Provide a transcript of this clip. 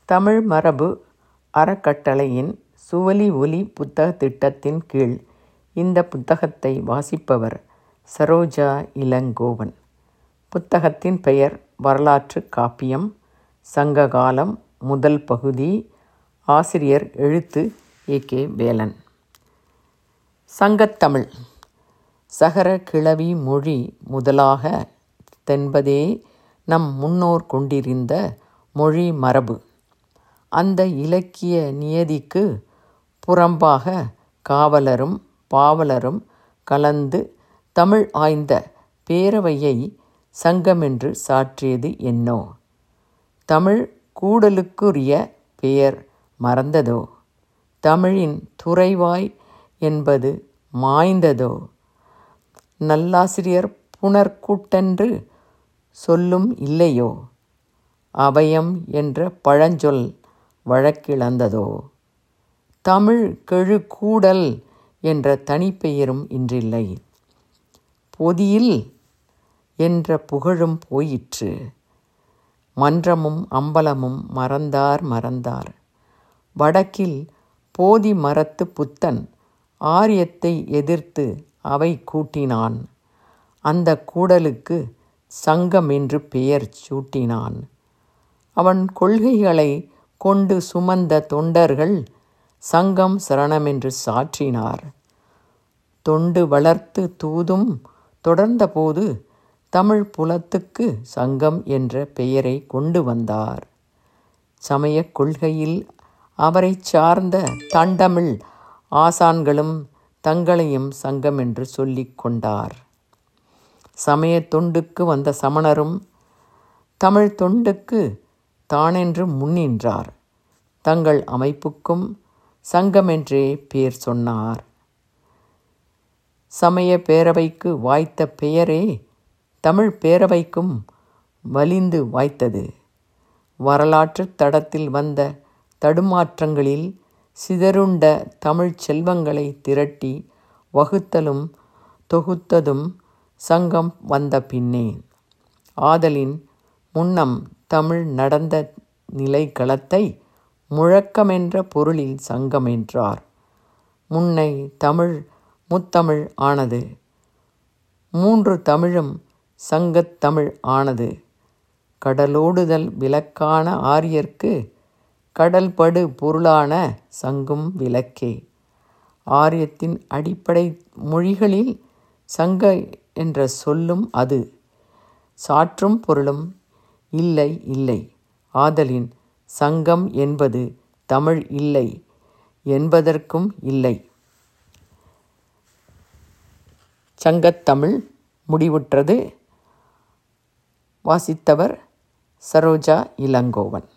தமிழ் மரபு அறக்கட்டளையின் சுவலி ஒலி புத்தகத் திட்டத்தின் கீழ் இந்த புத்தகத்தை வாசிப்பவர் சரோஜா இளங்கோவன். புத்தகத்தின் பெயர் வரலாற்றுக் காப்பியம். சங்ககாலம் முதல் பகுதி. ஆசிரியர் எழுத்து ஏ. கே. வேலன். சங்கத்தமிழ் சகர கிளவி மொழி முதலாக தென்பதே நம் முன்னோர் கொண்டிருந்த மொழி மரபு. அந்த இலக்கிய நியதிக்குப் புறம்பாக காவலரும் பாவலரும் கலந்து தமிழ் ஆய்ந்த பேரவையைச் சங்கமென்று சாற்றியது என்னோ? தமிழ் கூடலுக்குரிய பெயர் மறந்ததோ? தமிழின் துறைவாய் என்பது மாய்ந்ததோ? நல்லாசிரியர் புணர்க்கூட்டென்று சொல்லும் இல்லையோ? அவையம் என்ற பழஞ்சொல் வழக்கிழந்ததோ? தமிழ் கெழு கூடல் என்ற தனிப்பெயரும் இன்றில்லை. பொதியில் என்ற புகழும் போயிற்று. மன்றமும் அம்பலமும் மறந்தார் மறந்தார். வடக்கில் போதி மரத்துப் புத்தன் ஆரியத்தை எதிர்த்து அவை கூட்டினான். அந்தக் கூடலுக்குச் சங்கமென்று பெயர் சூட்டினான். அவன் கொள்கைகளைக் கொண்டு சுமந்த தொண்டர்கள் சங்கம் சரணமென்று சாற்றினார். தொண்டு வளர்த்துத் தூதும் தொடர்ந்தபோது தமிழ்ப் புலத்துக்குச் சங்கம் என்ற பெயரைக் கொண்டு வந்தார். சமயக் கொள்கையில் அவரைச் சார்ந்த தண்டமிழ் ஆசான்களும் தங்களையும் சங்கமென்று சொல்லிக் கொண்டார். சமயத் தொண்டுக்கு வந்த சமணரும் தமிழ்த் தொண்டுக்குத் தானென்று முன்னின்றார். தங்கள் அமைப்புக்கும் சங்கமென்றே பேர் சொன்னார். சமயப் பேரவைக்கு வாய்த்த பெயரே தமிழ்ப் பேரவைக்கும் வலிந்து வாய்த்தது. வரலாற்றுத் தடத்தில் வந்த தடுமாற்றங்களில் சிதறுண்ட தமிழ்ச் செல்வங்களைத் திரட்டி வகுத்தலும் தொகுத்ததும் சங்கம் வந்த பின்னே. ஆதலின் முன்னம் தமிழ் நடந்த நிலைக்களத்தை முழக்கமென்ற பொருளில் சங்கம் என்றார். முன்னைத் தமிழ் முத்தமிழ் ஆனது. மூன்று தமிழும் சங்கத் தமிழ் ஆனது. கடலோடுதல் விலக்கான ஆரியர்க்குக் கடல்படு பொருளான சங்கும் விலக்கே. ஆரியத்தின் அடிப்படை மொழிகளில் சங்க என்ற சொல்லும் அது. சாற்றும் பொருளும் இல்லை இல்லை. ஆதலின் சங்கம் என்பது தமிழ் இல்லை என்பதற்கும் இல்லை. சங்கத்தமிழ் முடிவுற்றது. வாசித்தவர் சரோஜா இளங்கோவன்.